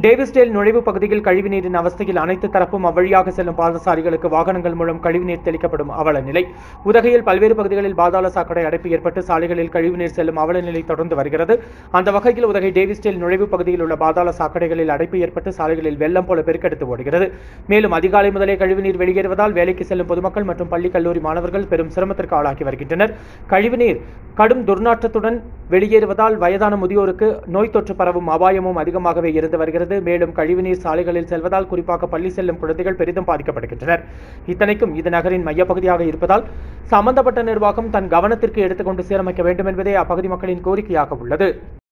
டேவிஸ்டேல் நுழைவு பகுதியில் கழிவுநீரின் அவஸ்தையில் அனைத்து தரப்பும் அவ்வழியாக செல்லும் பாதசாரிகளுக்கு வாகனங்கள் மூலம் கழிவுநீர் தெளிக்கப்படும் அவல நிலை உதகையில் பல்வேறு பகுதிகளில் பாதாள சாக்கடை அடைப்பு ஏற்பட்டு சாலைகளில் கழிவுநீர் செல்லும் அவல நிலை தொடர்ந்து வருகிறது அந்த வகையில் உதகை டேவிஸ்டேல் நுழைவு பகுதியில் உள்ள பாதாள சாக்கடைகளில் அடைப்பு ஏற்பட்டு சாலைகளில் வெள்ளம் போல பெருக்கெடுத்து ஓடுகிறது மேலும் அதிகாலை முதலே கழிவுநீர் வெளியேறுவதால் வேலைக்கு செல்லும் பொதுமக்கள் மற்றும் பள்ளி கல்லூரி மாணவர்கள் பெரும் சிரமத்திற்கு ஆளாகி வருகின்றனர் கழிவுநீர் கடும் துர்நாற்றத்துடன் வெளியேறுவதால் வயதான முதியோருக்கு நோய் தொற்று பரவும் அபாயமும் அதிகமாகவே இருந்து வருகிறது மேலும் கழிவுநீர் சாலைகளில் செல்வதால் குறிப்பாக பள்ளி செல்லும் குழந்தைகள் பெரிதும் பாதிக்கப்படுகின்றனர் இத்தனைக்கும் இது நகரின் மையப்பகுதியாக இருப்பதால் சம்பந்தப்பட்ட நிர்வாகம் தன் கவனத்திற்கு எடுத்துக்கொண்டு சீரமைக்க வேண்டும் என்பதே அப்பகுதி மக்களின் கோரிக்கையாக உள்ளது